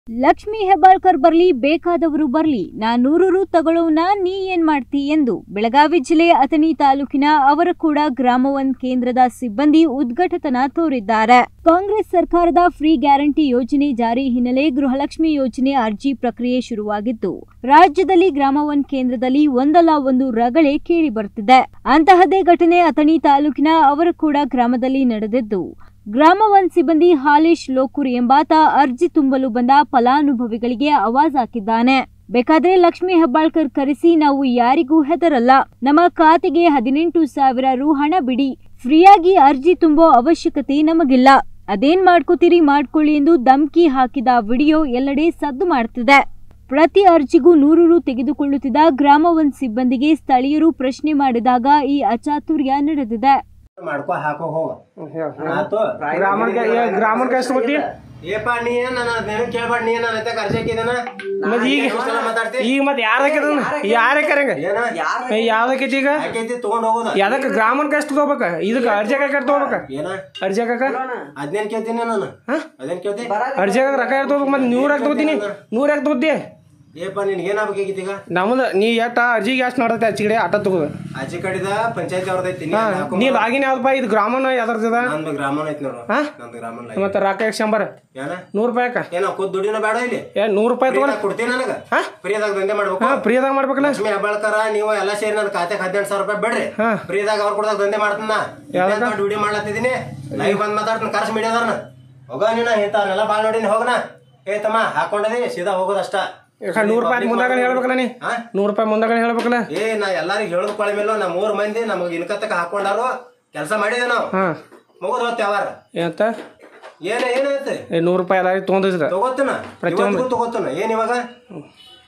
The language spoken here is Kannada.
ಲಕ್ಷ್ಮಿ ಹೆಬ್ಬಾಳ್ಕರ್ ಬರ್ಲಿ ಬೇಕಾದವರು ಬರ್ಲಿ ನಾ ನೂರು ರು ತಗೊಳ್ಳೋನ ನೀ ಏನ್ ಮಾಡ್ತಿ ಎಂದು ಬೆಳಗಾವಿ ಜಿಲ್ಲೆಯ ಅಥಣಿ ತಾಲೂಕಿನ ಅವರಕೂಡ ಗ್ರಾಮ ಒನ್ ಕೇಂದ್ರದ ಸಿಬ್ಬಂದಿ ಉದ್ಘಾಟತನ ತೋರಿದ್ದಾರೆ ಕಾಂಗ್ರೆಸ್ ಸರ್ಕಾರದ ಫ್ರೀ ಗ್ಯಾರಂಟಿ ಯೋಜನೆ ಜಾರಿ ಹಿನ್ನೆಲೆ ಗೃಹಲಕ್ಷ್ಮಿ ಯೋಜನೆ ಅರ್ಜಿ ಪ್ರಕ್ರಿಯೆ ಶುರುವಾಗಿದ್ದು ರಾಜ್ಯದಲ್ಲಿ ಗ್ರಾಮ ಒನ್ ಕೇಂದ್ರದಲ್ಲಿ ಒಂದಲ್ಲ ಒಂದು ರಗಳೆ ಕೇಳಿ ಬರುತ್ತಿದೆ ಅಂತಹದೇ ಘಟನೆ ಅಥಣಿ ತಾಲೂಕಿನ ಅವರಕೂಡ ಗ್ರಾಮದಲ್ಲಿ ನಡೆದಿದ್ದು ಗ್ರಾಮ ಒನ್ ಸಿಬ್ಬಂದಿ ಹಾಲೇಶ್ ಲೋಕೂರ್ ಎಂಬಾತ ಅರ್ಜಿ ತುಂಬಲು ಬಂದ ಫಲಾನುಭವಿಗಳಿಗೆ ಆವಾಜ್ ಹಾಕಿದ್ದಾನೆ ಬೇಕಾದ್ರೆ ಲಕ್ಷ್ಮಿ ಹೆಬ್ಬಾಳ್ಕರ್ ಕರೆಸಿ ನಾವು ಯಾರಿಗೂ ಹೆದರಲ್ಲ ನಮ್ಮ ಖಾತೆಗೆ ಹದಿನೆಂಟು ಸಾವಿರ ರು ಹಣ ಬಿಡಿ ಫ್ರೀಯಾಗಿ ಅರ್ಜಿ ತುಂಬೋ ಅವಶ್ಯಕತೆ ನಮಗಿಲ್ಲ ಅದೇನ್ ಮಾಡ್ಕೋತೀರಿ ಮಾಡ್ಕೊಳ್ಳಿ ಎಂದು ಧಮ್ಕಿ ಹಾಕಿದ ವಿಡಿಯೋ ಎಲ್ಲೆಡೆ ಸದ್ದು ಮಾಡ್ತಿದೆ ಪ್ರತಿ ಅರ್ಜಿಗೂ ನೂರು ರು ತೆಗೆದುಕೊಳ್ಳುತ್ತಿದ್ದ ಗ್ರಾಮ ಒನ್ ಸಿಬ್ಬಂದಿಗೆ ಸ್ಥಳೀಯರು ಪ್ರಶ್ನೆ ಮಾಡಿದಾಗ ಈ ಅಚಾತುರ್ಯ ನಡೆದಿದೆ ಮಾಡ್ಕೊ ಹಾಕೋ ಹೋಗ ಆತು ಗ್ರಾಮನ್ ಗ್ರಾಮನ್ ಎಷ್ಟು ಗೊತ್ತಿ ಏಪ ನೀ ಏನ್ ನನ್ನ ಅದೇನು ಕೇಳ್ಬೇಡ ನೀ ನನ್ನ ಐತೆ ಕರ್ಸಿ ಹಾಕಿದನ ಮತ್ ಈಗ ಮಾತಾಡ್ತಿ ಈಗ ಮತ್ತೆ ಯಾರಕ್ಕೆ ಯಾರಕ್ಕೆ ಏನ ಯಾವ್ದಕ್ಕೈತಿ ಈಗ ಹಾಕೈತಿ ತಗೊಂಡ್ ಹೋಗುದ ಯಾವ್ದಕ್ಕೆ ಗ್ರಾಮನ್ ಎಷ್ಟು ತಗೋಬೇಕ ಇದಕ್ಕೆ ಅರ್ಜಿ ಹಾಕಿ ತಗೋಬೇಕ ಏನ ಅರ್ಜಿ ಹಾಕಕ ಅದ್ನೇನ್ ಕೇಳ್ತೀನಿ ನಾನು ಅದೇನ್ ಕೇಳ್ತಿ ಅರ್ಜಿ ಹಾಕಕ್ ರೊಕ್ಕ ಯಾಕೆ ತಗೋಬೇಕು ಮತ್ತೆ ನೂರ ಯಾಕೆ ತಗೋತೀನಿ ನೂರ ಯಾಕೆ ತಗೋತಿ ಏಪ ನಿನ್ಗೆ ಏನಾಗ್ಬೇಕಾಗಿತ್ತು ಈಗ ನಮ್ದು ನೀ ಎಷ್ಟ ಅರ್ಜಿಗೆ ಎಷ್ಟು ನೋಡತ್ತೆ ಆಚೆ ಕಡೆ ಆಟ ತಗೋದು ಆಚೆ ಕಡಿದ ಪಂಚಾಯತಿ ಅವ್ರದೈತಿ ನೀ ಹಾ ಅದ್ ಹಾಕೊಂಡ್ ನೀ ಬಾ. ಲಾಗಿನ್ ಯಾವ್ದಪ್ಪ ಇದು ಗ್ರಾಮನ ಯಾವ್ದರ್ತದ ನಂದು ಗ್ರಾಮನ್ ಐತಿ ನೋಡು ಹಾ? ನಂದು ಗ್ರಾಮನ್ ಮತ್ತೆ ರೊಕ್ಕ ಎಷ್ಟು ಶಂಬರ್ ಏನ ನೂರು ರೂಪಾಯಿ ಅಕ್ಕ ಏನ ಕೂತ್ ದುಡಿನ ಬೇಡ ಇಲ್ಲಿ ಏ ನೂರು ರೂಪಾಯಿ ತಗೋ ಫ್ರೀದಾಗ ಕೊಡ್ತೀನಿ ನನಗ ಹಾ? ಫ್ರೀದಾಗ ದಂಧೆ ಮಾಡ್ಬೇಕು ಹಾ ಫ್ರೀದಾಗ ಮಾಡ್ಬೇಕಲ್ಲ ಲಕ್ಷ್ಮಿ ಹೆಬ್ಬಾಳ್ಕರ ನೀವು ಎಲ್ಲ ಸೇರಿ ನನ್ನ ಖಾತೆಗೆ ಹದಿನೆಂಟು ಸಾವಿರ ರೂಪಾಯಿ ಬಿಡ್ರಿ ಹಾ. ಫ್ರೀದಾಗ ಅವ್ರು ಕೊಡ್ದಾಗ ದಂಧೆ ಮಾಡ್ತಾನ ಯಾವ್ದಕ್ಕ? ವಿಡಿಯೋ ಮಾಡ್ಲತ್ತಿದ್ದೀನಿ ಲೈವ್ ಬಂದ್ ಮಾತಾಡ್ತಾನೆ ಕರ್ಸ್ ಮೀಡಿಯಾದವ್ರನ್ನ ಹೋಗ ನೀನ ಇಂಥವ್ನೆಲ್ಲ ಬಾಳ್ ನೋಡಿನಿ ಹೋಗನ ಏ ತಮ್ಮ ಹಾಕೊಂಡದಿ ಸೀದಾ ಹೋಗೋದಷ್ಟ ನೂರು ರೂಪಾಯಿ ಮುಂದಾಗ ಹೇಳ್ಬೇಕಲ್ಲ ನೀ ಹಾ? ನೂರು ರೂಪಾಯಿ ಮುಂದಾಗ ಹೇಳ್ಬೇಕಲ್ಲ ಏ ನಾ ಎಲ್ಲಾರಿಗೂ ಹೇಳದ್ ಕೊಳೆ ಮೇಲೂ ನಾ ಮೂರ್ ಮಂದಿ ನಮಗ್ ಇನ್ಕತ್ತಕ ಹಾಕೊಂಡಾರು ಕೆಲಸ ಮಾಡಿದೆ ನಾವು ಹಾ ಮುಗಿದ್ ಹೋತ್ ಯಾವಾರ ಏನಂತ ಏನ ಏನೈತೆ ಏ ನೂರು ರೂಪಾಯಿ ಎಲ್ಲಾರಿಗೆ ತೊಗೊಂಡಿದ್ರ ತಗೋತನ ಪ್ರತಿಯೊಂದು- ಇವತ್ತಿಗೂ ತಗೋತನ ಏನ್ ಇವಾಗ